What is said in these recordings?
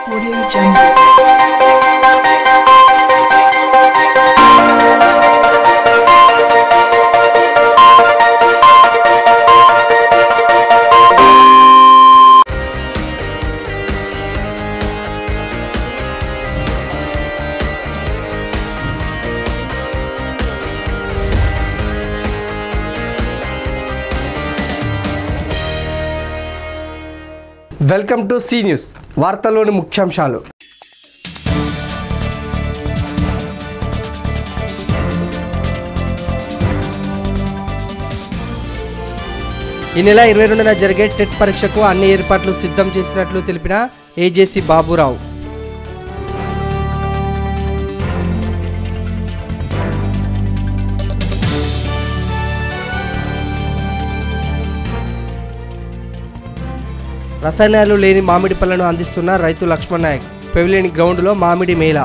Audio Jungle. Welcome to C news వార్తల్లోని ముఖ్యాంశాలు ఈ నెల ఇరవై రెండున జరిగే టెట్ పరీక్షకు అన్ని ఏర్పాట్లు సిద్ధం చేసినట్లు తెలిపిన ఏజేసీ బాబురావు రసాయనాలు లేని మామిడి పళ్ళను అందిస్తున్న రైతు లక్ష్మణ్ నాయక్ పెవిలియన్ గ్రౌండ్లో మామిడి మేళా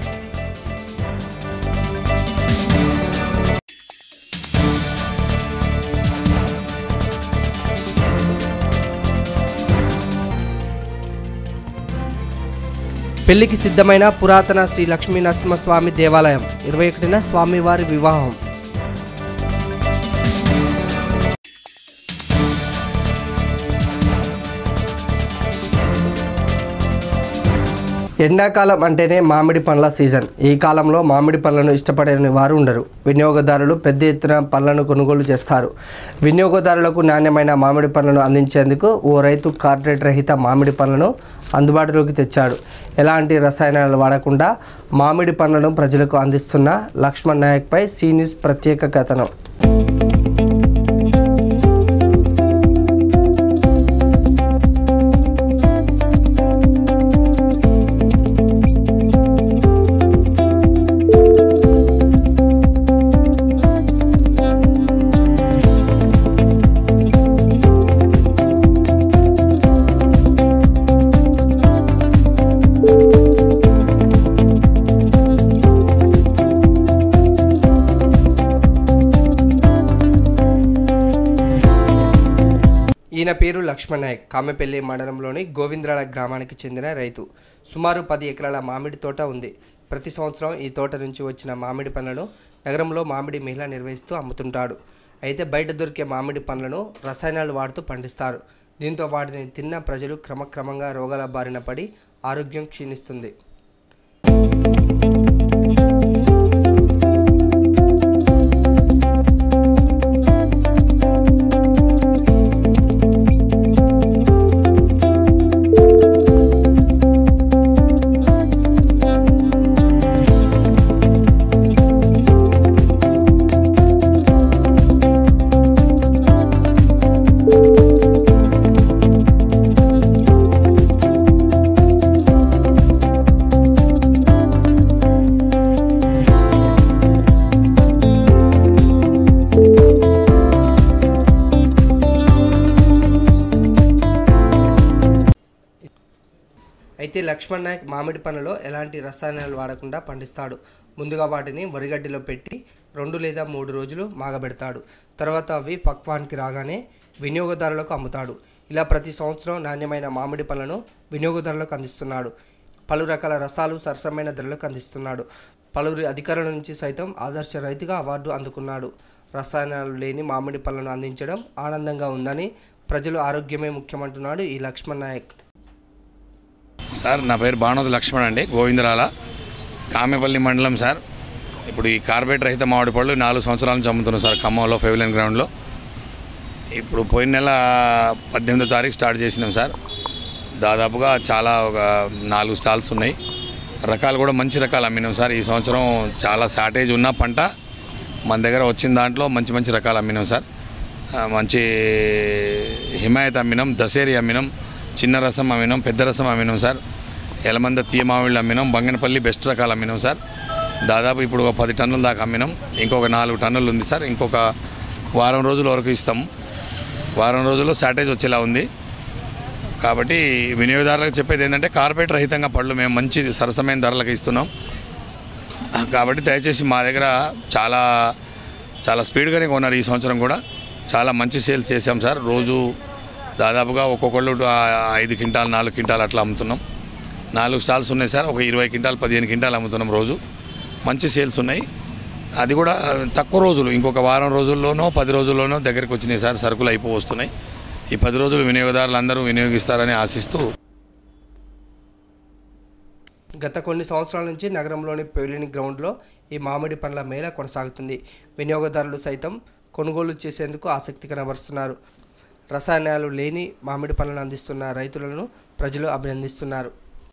పెళ్లికి సిద్ధమైన పురాతన శ్రీ లక్ష్మీ నరసింహస్వామి దేవాలయం ఇరవై ఒకటిన స్వామివారి వివాహం ఎండాకాలం అంటేనే మామిడి పండ్ల సీజన్ ఈ కాలంలో మామిడి పళ్ళను ఇష్టపడని వారు ఉండరు వినియోగదారులు పెద్ద ఎత్తున పళ్ళను కొనుగోలు చేస్తారు వినియోగదారులకు నాణ్యమైన మామిడి పళ్ళను అందించేందుకు ఓ రైతు కార్పొరేట్ రహిత మామిడి పళ్ళను అందుబాటులోకి తెచ్చాడు ఎలాంటి రసాయనాలు వాడకుండా మామిడి పండ్లను ప్రజలకు అందిస్తున్న లక్ష్మణ్ నాయక్పై సీ న్యూస్ ప్రత్యేక కథనం ఈయన పేరు లక్ష్మణ్ నాయక్ కామెపల్లి మండలంలోని గోవింద్రాల గ్రామానికి చెందిన రైతు సుమారు పది ఎకరాల మామిడి తోట ఉంది ప్రతి సంవత్సరం ఈ తోట నుంచి వచ్చిన మామిడి పండ్లను నగరంలో మామిడి మేళా నిర్వహిస్తూ అమ్ముతుంటాడు అయితే బయట దొరికే మామిడి పండ్లను రసాయనాలు వాడుతూ పండిస్తారు దీంతో వాటిని తిన్న ప్రజలు క్రమక్రమంగా రోగాల బారిన పడి ఆరోగ్యం క్షీణిస్తుంది అయితే లక్ష్మణ్ నాయక్ మామిడి పండ్లలో ఎలాంటి రసాయనాలు వాడకుండా పండిస్తాడు ముందుగా వాటిని వరిగడ్డిలో పెట్టి రెండు లేదా మూడు రోజులు మాగబెడతాడు తర్వాత అవి పక్వానికి రాగానే వినియోగదారులకు అమ్ముతాడు ఇలా ప్రతి సంవత్సరం నాణ్యమైన మామిడి పళ్ళను వినియోగదారులకు అందిస్తున్నాడు పలు రకాల రసాలు సరసమైన ధరలకు అందిస్తున్నాడు పలువురి అధికారుల నుంచి సైతం ఆదర్శ రైతుగా అవార్డు అందుకున్నాడు రసాయనాలు లేని మామిడి పళ్ళను అందించడం ఆనందంగా ఉందని ప్రజలు ఆరోగ్యమే ముఖ్యమంటున్నాడు ఈ లక్ష్మణ్ నాయక్ సార్ నా పేరు బాణోద్ లక్ష్మణ్ అండి గోవిందరాల కామెపల్లి మండలం సార్ ఇప్పుడు ఈ కార్బేట్ రహిత మామిడి పళ్ళు నాలుగు సంవత్సరాల నుంచి అమ్ముతున్నాం సార్ ఖమ్మంలో ఫెవిలియన్ గ్రౌండ్లో ఇప్పుడు పోయిన నెల పద్దెనిమిదో తారీఖు స్టార్ట్ చేసినాం సార్ దాదాపుగా చాలా ఒక నాలుగు స్టాల్స్ ఉన్నాయి రకాలు కూడా మంచి రకాలు అమ్మినాం సార్ ఈ సంవత్సరం చాలా షార్టేజ్ ఉన్న పంట మన దగ్గర వచ్చిన దాంట్లో మంచి మంచి రకాలు అమ్మినాం సార్ ఆ, మంచి హిమాయత్ అమ్మినాం దసేరి అమ్మినాం చిన్న రసం అమ్మినాం పెద్ద రసం అమ్మినాం సార్ ఎలమంద తీయ మామిళ్ళు అమ్మినాం బంగనపల్లి బెస్ట్ రకాలు అమ్మినాం సార్ దాదాపు ఇప్పుడు ఒక పది టన్నుల దాకా అమ్మినాం ఇంకొక నాలుగు టన్నులు ఉంది సార్ ఇంకొక వారం రోజుల వరకు ఇస్తాం వారం రోజుల్లో షార్టేజ్ వచ్చేలా ఉంది కాబట్టి వినియోగదారులకు చెప్పేది ఏంటంటే కార్పొరేట్ రహితంగా పళ్ళు మేము మంచి సరసమైన ధరలకు ఇస్తున్నాం కాబట్టి దయచేసి మా దగ్గర చాలా చాలా స్పీడ్గానే కొన్నారు ఈ సంవత్సరం కూడా చాలా మంచి సేల్స్ చేసాం సార్ రోజు దాదాపుగా ఒక్కొక్కళ్ళు ఆ, ఐదు క్వింటాల్ నాలుగు క్వింటాల్ అట్లా అమ్ముతున్నాం నాలుగు స్టాల్స్ ఉన్నాయి సార్ ఒక ఇరవై క్వింటాల్ పదిహేను క్వింటాల్ అమ్ముతున్నాం రోజు మంచి సేల్స్ ఉన్నాయి అది కూడా తక్కువ రోజులు ఇంకొక వారం రోజుల్లోనో పది రోజుల్లోనో దగ్గరికి వచ్చినాయి సార్ సరుకులు అయిపో వస్తున్నాయి ఈ పది రోజులు వినియోగదారులు అందరూ వినియోగిస్తారని ఆశిస్తూ గత కొన్ని సంవత్సరాల నుంచి నగరంలోని పెవిలియన్ గ్రౌండ్లో ఈ మామిడి పండ్ల మేళ కొనసాగుతుంది వినియోగదారులు సైతం కొనుగోలు చేసేందుకు ఆసక్తి కనబరుస్తున్నారు రసాయనాలు లేని మామిడి పండ్లను అందిస్తున్న రైతులను ప్రజలు అభినందిస్తున్నారు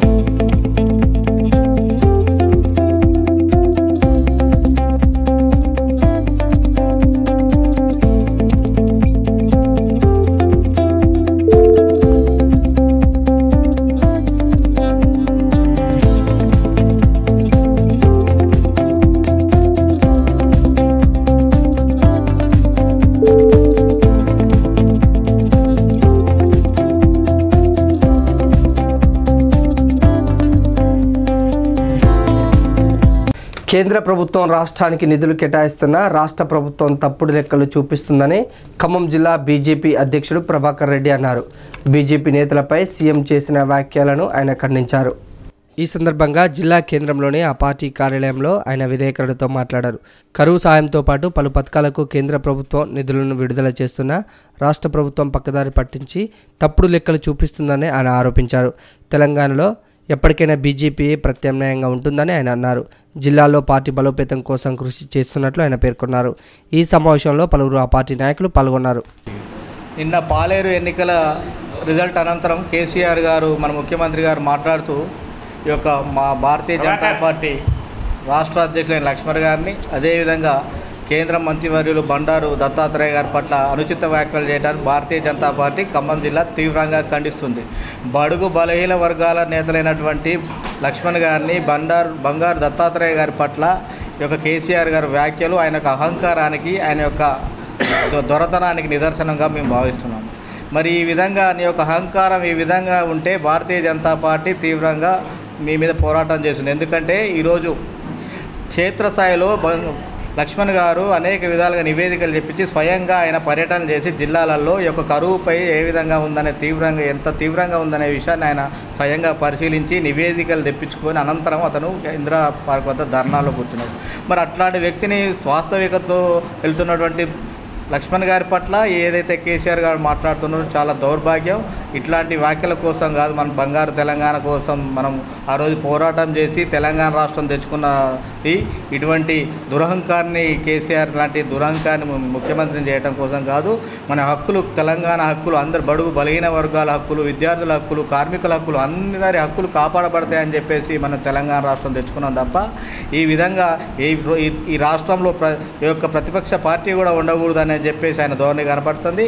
కేంద్ర ప్రభుత్వం రాష్ట్రానికి నిధులు కేటాయిస్తున్న రాష్ట్ర ప్రభుత్వం తప్పుడు లెక్కలు చూపిస్తుందని ఖమ్మం జిల్లా బీజేపీ అధ్యక్షుడు ప్రభాకర్ రెడ్డి అన్నారు బీజేపీ నేతలపై సీఎం చేసిన వ్యాఖ్యలను ఆయన ఖండించారు ఈ సందర్భంగా జిల్లా కేంద్రంలోని ఆ పార్టీ కార్యాలయంలో ఆయన విలేకరులతో మాట్లాడారు కరువు సాయంతో పాటు పలు పథకాలకు కేంద్ర ప్రభుత్వం నిధులను విడుదల చేస్తున్న రాష్ట్ర ప్రభుత్వం పక్కదారి పట్టించి తప్పుడు లెక్కలు చూపిస్తుందని ఆయన ఆరోపించారు తెలంగాణలో ఎప్పటికైనా బీజేపీ ప్రత్యామ్నాయంగా ఉంటుందని ఆయన అన్నారు జిల్లాలో పార్టీ బలోపేతం కోసం కృషి చేస్తున్నట్లు ఆయన పేర్కొన్నారు ఈ సమావేశంలో పలువురు ఆ పార్టీ నాయకులు పాల్గొన్నారు నిన్న పాలేరు ఎన్నికల రిజల్ట్ అనంతరం కేసీఆర్ గారు మన ముఖ్యమంత్రి గారు మాట్లాడుతూ ఈ యొక్క మా భారతీయ జనతా పార్టీ రాష్ట్ర అధ్యక్షులైన లక్ష్మణ్ గారిని అదేవిధంగా కేంద్ర మంత్రివర్యులు బండారు దత్తాత్రేయ గారి పట్ల అనుచిత వ్యాఖ్యలు చేయడానికి భారతీయ జనతా పార్టీ ఖమ్మం జిల్లా తీవ్రంగా ఖండిస్తుంది బడుగు బలహీన వర్గాల నేతలైనటువంటి లక్ష్మణ్ గారిని బండారు బంగారు దత్తాత్రేయ గారి పట్ల ఈ యొక్క కేసీఆర్ గారి వ్యాఖ్యలు ఆయన యొక్క అహంకారానికి ఆయన యొక్క దొ- దొరతనానికి నిదర్శనంగా మేము భావిస్తున్నాం మరి ఈ విధంగా నీ యొక్క అహంకారం ఈ విధంగా ఉంటే భారతీయ జనతా పార్టీ తీవ్రంగా మీ మీద పోరాటం చేస్తుంది ఎందుకంటే ఈరోజు క్షేత్రస్థాయిలో బ- లక్ష్మణ్ గారు అనేక విధాలుగా నివేదికలు చెప్పించి స్వయంగా ఆయన పర్యటన చేసి జిల్లాలలో ఈ యొక్క కరువుపై ఏ విధంగా ఉందనే తీవ్రంగా ఎంత తీవ్రంగా ఉందనే విషయాన్ని ఆయన స్వయంగా పరిశీలించి నివేదికలు తెప్పించుకొని అనంతరం అతను ఇందిరా పార్క్ వద్ద ధర్నాలో కూర్చున్నాడు మరి అట్లాంటి వ్యక్తిని వాస్తవికతో వెళ్తున్నటువంటి లక్ష్మణ్ గారి పట్ల ఏదైతే కేసీఆర్ గారు మాట్లాడుతున్నారో చాలా దౌర్భాగ్యం ఇట్లాంటి వ్యాఖ్యల కోసం కాదు మనం బంగారు తెలంగాణ కోసం మనం ఆ రోజు పోరాటం చేసి తెలంగాణ రాష్ట్రం తెచ్చుకున్నది ఇటువంటి దురహంకారాన్ని కేసీఆర్ లాంటి దురహంకారాన్ని ము- ముఖ్యమంత్రిని చేయడం కోసం కాదు మన హక్కులు తెలంగాణ హక్కులు అందరు బడుగు బలహీన వర్గాల హక్కులు విద్యార్థుల హక్కులు కార్మికుల హక్కులు అందరి హక్కులు కాపాడబడతాయని చెప్పేసి మనం తెలంగాణ రాష్ట్రం తెచ్చుకున్నాం తప్ప ఈ విధంగా ఈ ఈ- ఈ రాష్ట్రంలో ప్ర ఈ యొక్క ప్రతిపక్ష పార్టీ కూడా ఉండకూడదని చెప్పేసి ఆయన ధోరణి కనపడుతుంది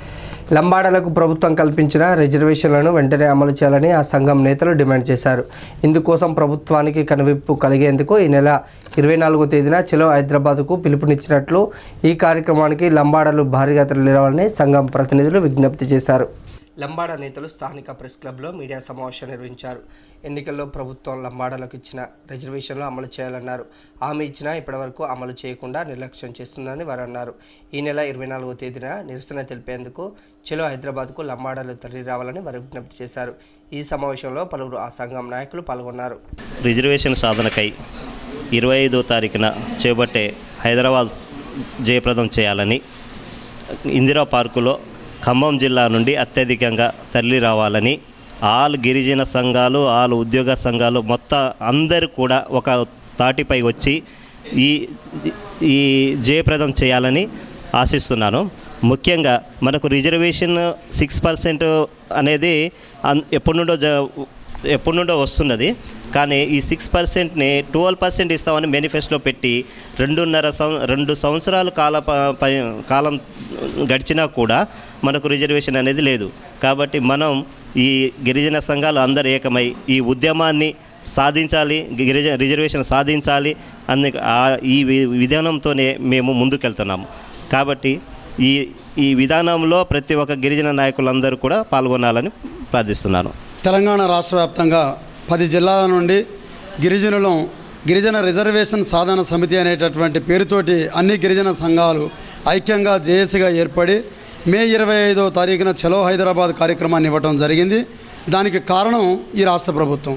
లంబాడలకు ప్రభుత్వం కల్పించిన రిజర్వేషన్లను వెంటనే అమలు చేయాలని ఆ సంఘం నేతలు డిమాండ్ చేశారు ఇందుకోసం ప్రభుత్వానికి కనువిప్పు కలిగేందుకు ఈ నెల ఇరవై నాలుగో తేదీన చెలో హైదరాబాద్కు పిలుపునిచ్చినట్లు ఈ కార్యక్రమానికి లంబాడలు భారీగా తరలిరావాలని సంఘం ప్రతినిధులు విజ్ఞప్తి చేశారు లంబాడ నేతలు స్థానిక ప్రెస్ క్లబ్లో మీడియా సమావేశం నిర్వహించారు ఎన్నికల్లో ప్రభుత్వం లంబాడలకు ఇచ్చిన రిజర్వేషన్లు అమలు చేయాలన్నారు హామీ ఇచ్చినా ఇప్పటివరకు అమలు చేయకుండా నిర్లక్ష్యం చేస్తుందని వారు అన్నారు ఈ నెల ఇరవై నాలుగో తేదీన నిరసన తెలిపేందుకు చెలో హైదరాబాద్కు లంబాడలు తరలి రావాలని వారు విజ్ఞప్తి చేశారు ఈ సమావేశంలో పలువురు ఆ సంఘం నాయకులు పాల్గొన్నారు రిజర్వేషన్ సాధనకై ఇరవై ఐదో తారీఖున చేపట్టే హైదరాబాద్ జయప్రదం చేయాలని ఇందిరా పార్కులో ఖమ్మం జిల్లా నుండి అత్యధికంగా తరలి రావాలని ఆల్ గిరిజన సంఘాలు ఆల్ ఉద్యోగ సంఘాలు మొత్తం అందరూ కూడా ఒక తాటిపై వచ్చి ఈ ఈ జయప్రదం చేయాలని ఆశిస్తున్నాను ముఖ్యంగా మనకు రిజర్వేషన్ సిక్స్ పర్సెంట్ అనేది అన్- ఎప్పటి నుండో జ ఎప్పటి నుండో వస్తున్నది కానీ ఈ సిక్స్ పర్సెంట్ని ట్వెల్వ్ పర్సెంట్ ఇస్తామని మేనిఫెస్టోలో పెట్టి రెండున్నర సం రెండు సంవత్సరాల కాల ప- ప- కాలం గడిచినా కూడా మనకు రిజర్వేషన్ అనేది లేదు కాబట్టి మనం ఈ గిరిజన సంఘాలు అందరు ఏకమై ఈ ఉద్యమాన్ని సాధించాలి గిరిజన రిజర్వేషన్ సాధించాలి అన్ని ఆ- ఈ వి- విధానంతోనే మేము ముందుకెళ్తున్నాము కాబట్టి ఈ ఈ విధానంలో ప్రతి ఒక్క గిరిజన నాయకులందరూ కూడా పాల్గొనాలని ప్రార్థిస్తున్నాను తెలంగాణ రాష్ట్ర వ్యాప్తంగా పది జిల్లాల నుండి గిరిజనులు గిరిజన రిజర్వేషన్ సాధన సమితి అనేటటువంటి పేరుతోటి అన్ని గిరిజన సంఘాలు ఐక్యంగా జేఏసీగా ఏర్పడి మే ఇరవై ఐదో తారీఖున చలో హైదరాబాద్ కార్యక్రమాన్ని ఇవ్వటం జరిగింది దానికి కారణం ఈ రాష్ట్ర ప్రభుత్వం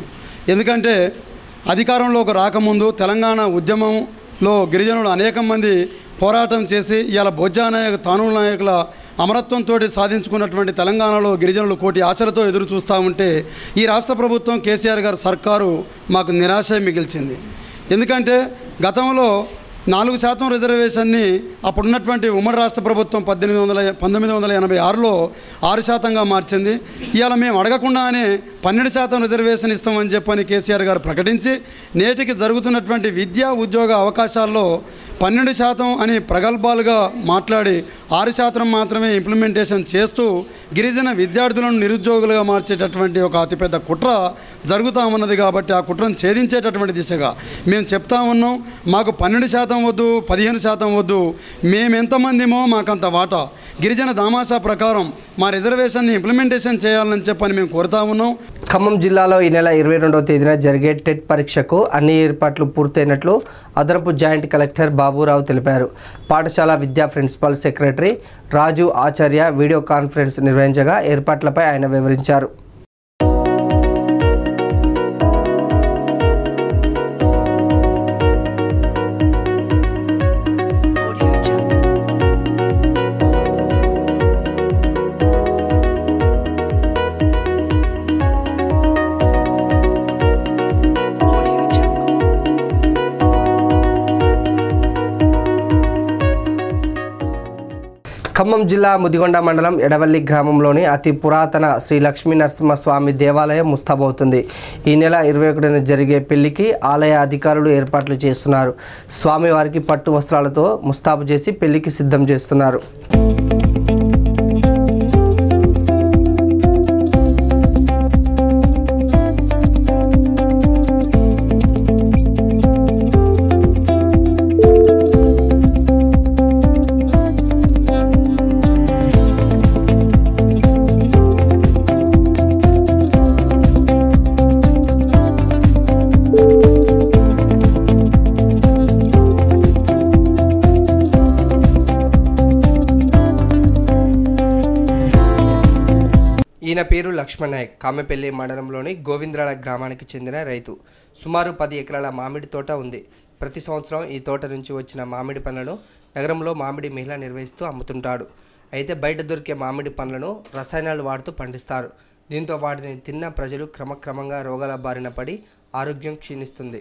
ఎందుకంటే అధికారంలోకి రాకముందు తెలంగాణ ఉద్యమంలో గిరిజనులు అనేక మంది పోరాటం చేసి ఇవాళ బొజ్జా నాయక తాను నాయకుల అమరత్వంతో సాధించుకున్నటువంటి తెలంగాణలో గిరిజనులు కోటి ఆశలతో ఎదురు చూస్తూ ఉంటే ఈ రాష్ట్ర ప్రభుత్వం కేసీఆర్ గారి సర్కారు మాకు నిరాశ మిగిల్చింది ఎందుకంటే గతంలో నాలుగు శాతం రిజర్వేషన్ని అప్పుడున్నటువంటి ఉమ్మడి రాష్ట్ర ప్రభుత్వం పద్దెనిమిది వందల పంతొమ్మిది వందల ఎనభై ఆరులో ఆరు శాతంగా మార్చింది ఇవాళ మేము అడగకుండానే పన్నెండు శాతం రిజర్వేషన్ ఇస్తామని చెప్పని కేసీఆర్ గారు ప్రకటించి నేటికి జరుగుతున్నటువంటి విద్యా ఉద్యోగ అవకాశాల్లో పన్నెండు శాతం అని ప్రగల్భాలుగా మాట్లాడి ఆరు శాతం మాత్రమే ఇంప్లిమెంటేషన్ చేస్తూ గిరిజన విద్యార్థులను నిరుద్యోగులుగా మార్చేటటువంటి ఒక అతిపెద్ద కుట్ర జరుగుతూ ఉన్నది కాబట్టి ఆ కుట్రను ఛేదించేటటువంటి దిశగా మేము చెప్తా ఉన్నాం మాకు పన్నెండు శాతం వద్దు పదిహేను శాతం వద్దు మేము ఎంతమందిమో మాకంత వాటా గిరిజన దామాషా ప్రకారం మా రిజర్వేషన్ని ఇంప్లిమెంటేషన్ చేయాలని చెప్పని మేము కోరుతా ఉన్నాం ఖమ్మం జిల్లాలో ఈ నెల ఇరవై రెండవ తేదీన జరిగే టెట్ పరీక్షకు అన్ని ఏర్పాట్లు పూర్తయినట్లు అదనపు జాయింట్ కలెక్టర్ బాబురావు తెలిపారు పాఠశాల విద్యా principal secretary Raju Acharya video conference నిర్వహించగా ఏర్పాట్లపై ఆయన వివరించారు Audio Jungle. Audio Jungle. Khammam జిల్లా ముదిగొండ మండలం ఎడవల్లి గ్రామంలోని అతి పురాతన శ్రీ లక్ష్మీ నరసింహస్వామి దేవాలయం ముస్తాబవుతుంది ఈ నెల ఇరవై ఒకటిన జరిగే పెళ్లికి ఆలయ అధికారులు ఏర్పాట్లు చేస్తున్నారు స్వామివారికి పట్టు వస్త్రాలతో ముస్తాబు చేసి పెళ్లికి సిద్ధం చేస్తున్నారు ఈయన పేరు లక్ష్మణ్ నాయక్ కామెపల్లి మండలంలోని గోవింద్రాల గ్రామానికి చెందిన రైతు సుమారు పది ఎకరాల మామిడి తోట ఉంది ప్రతి సంవత్సరం ఈ తోట నుంచి వచ్చిన మామిడి పండ్లను నగరంలో మామిడి మహిళ నిర్వహిస్తూ అమ్ముతుంటాడు అయితే బయట దొరికే మామిడి పండ్లను రసాయనాలు వాడుతూ పండిస్తారు దీంతో వాటిని తిన్న ప్రజలు క్రమక్రమంగా రోగాల బారిన పడి ఆరోగ్యం క్షీణిస్తుంది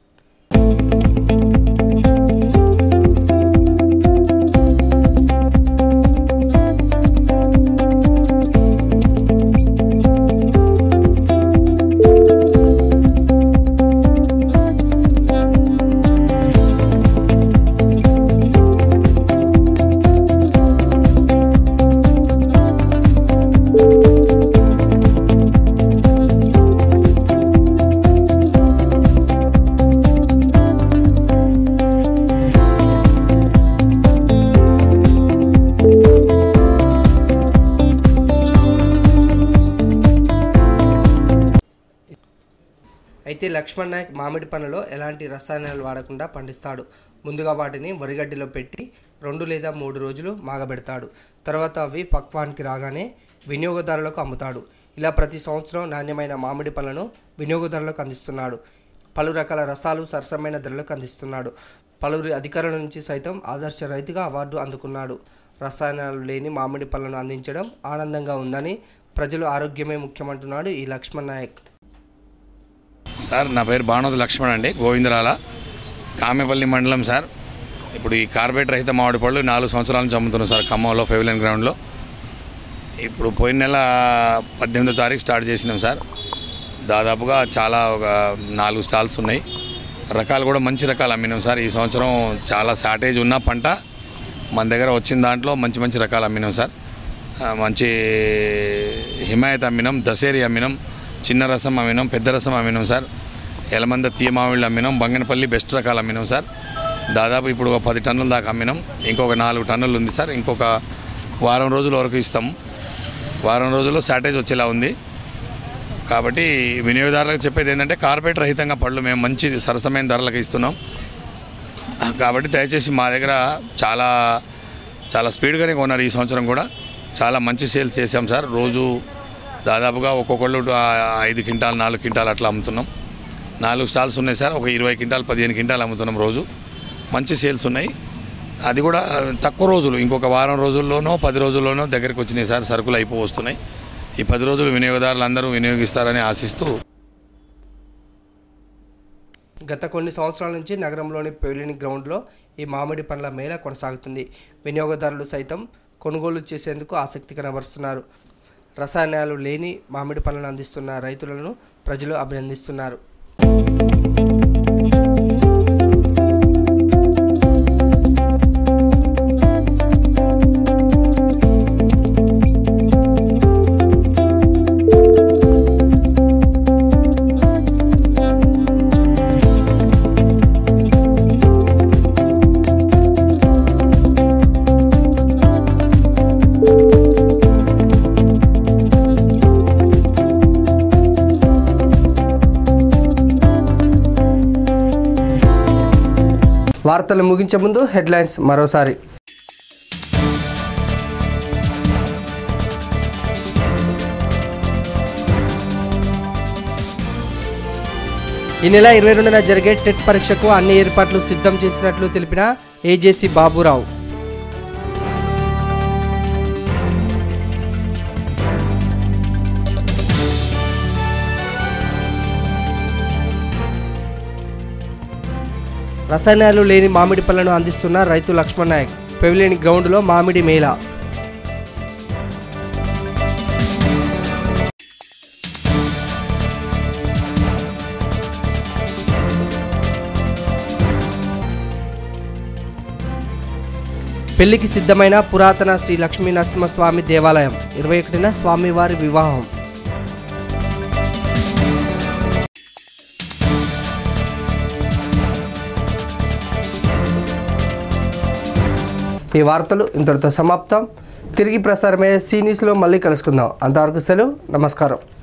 అయితే లక్ష్మణ్ నాయక్ మామిడి పండ్లలో ఎలాంటి రసాయనాలు వాడకుండా పండిస్తాడు ముందుగా వాటిని వరిగడ్డిలో పెట్టి రెండు లేదా మూడు రోజులు మాగబెడతాడు తర్వాత అవి పక్వానికి రాగానే వినియోగదారులకు అమ్ముతాడు ఇలా ప్రతి సంవత్సరం నాణ్యమైన మామిడి పళ్ళను వినియోగదారులకు అందిస్తున్నాడు పలు రకాల రసాలు సరసమైన ధరలకు అందిస్తున్నాడు పలువురి అధికారుల నుంచి సైతం ఆదర్శ రైతుగా అవార్డు అందుకున్నాడు రసాయనాలు లేని మామిడి పళ్ళను అందించడం ఆనందంగా ఉందని ప్రజలు ఆరోగ్యమే ముఖ్యమంటున్నాడు ఈ లక్ష్మణ్ నాయక్ సార్ నా పేరు బాణోద్ లక్ష్మణ్ అండి గోవిందరాల కామెపల్లి మండలం సార్ ఇప్పుడు ఈ కార్బేట్ రహిత మామిడి పళ్ళు నాలుగు సంవత్సరాల నుంచి అమ్ముతున్నాం సార్ ఖమ్మంలో ఫెవిలియన్ గ్రౌండ్లో ఇప్పుడు పోయిన నెల పద్దెనిమిదో తారీఖు స్టార్ట్ చేసినాం సార్ దాదాపుగా చాలా ఒక నాలుగు స్టాల్స్ ఉన్నాయి రకాలు కూడా మంచి రకాలు అమ్మినాం సార్ ఈ సంవత్సరం చాలా షార్టేజ్ ఉన్న పంట మన దగ్గర వచ్చిన దాంట్లో మంచి మంచి రకాలు అమ్మినాం సార్ ఆ, మంచి హిమాయత్ అమ్మినాం దసేరి అమ్మినాం చిన్న రసం అమ్మినాం పెద్ద రసం అమ్మినాం సార్ ఎలమంద తీయమావిళ్ళు అమ్మినాం బంగనపల్లి బెస్ట్ రకాలు అమ్మినాం సార్ దాదాపు ఇప్పుడు ఒక పది టన్నుల దాకా అమ్మినాం ఇంకొక నాలుగు టన్నులు ఉంది సార్ ఇంకొక వారం రోజుల వరకు ఇస్తాం వారం రోజుల్లో షార్టేజ్ వచ్చేలా ఉంది కాబట్టి వినియోగదారులకు చెప్పేది ఏంటంటే కార్పొరేట్ రహితంగా పళ్ళు మేము మంచి సరసమైన ధరలకు ఇస్తున్నాం కాబట్టి దయచేసి మా దగ్గర చాలా చాలా స్పీడ్గానే కొన్నారు ఈ సంవత్సరం కూడా చాలా మంచి సేల్స్ చేసాం సార్ రోజు దాదాపుగా ఒక్కొక్కళ్ళు ఆ, ఐదు క్వింటాల్ నాలుగు క్వింటాల్ అట్లా అమ్ముతున్నాం నాలుగు స్టాల్స్ ఉన్నాయి సార్ ఒక ఇరవై క్వింటాలు పదిహేను క్వింటాలు అమ్ముతున్నాం రోజు మంచి సేల్స్ ఉన్నాయి అది కూడా తక్కువ రోజులు ఇంకొక వారం రోజుల్లోనో పది రోజుల్లోనో దగ్గరికి వచ్చినాయి సార్ సరుకులు అయిపో వస్తున్నాయి ఈ పది రోజులు వినియోగదారులు అందరూ వినియోగిస్తారని ఆశిస్తూ గత కొన్ని సంవత్సరాల నుంచి నగరంలోని పెవిలియన్ గ్రౌండ్లో ఈ మామిడి పండ్ల మేళ కొనసాగుతుంది వినియోగదారులు సైతం కొనుగోలు చేసేందుకు ఆసక్తి కనబరుస్తున్నారు రసాయనాలు లేని మామిడి పండ్లను అందిస్తున్న రైతులను ప్రజలు అభినందిస్తున్నారు వార్తలు ముగించే ముందు హెడ్లైన్స్ మరోసారి ఈ నెల ఇరవై రెండున జరిగే టెట్ పరీక్షకు అన్ని ఏర్పాట్లు సిద్ధం చేసినట్లు తెలిపిన ఏజేసీ బాబురావు రసాయనాలు లేని మామిడి పళ్ళను అందిస్తున్న రైతు లక్ష్మణ్ నాయక్ పెవిలియన్ గ్రౌండ్లో మామిడి మేళా పెళ్లికి సిద్ధమైన పురాతన శ్రీ లక్ష్మీ నరసింహస్వామి దేవాలయం ఇరవై ఒకటిన స్వామివారి వివాహం ఈ వార్తలు ఇంతటితో సమాప్తం తిరిగి ప్రసారమయ్యే సీ న్యూస్లో మళ్ళీ కలుసుకుందాం అంతవరకు సెలవు నమస్కారం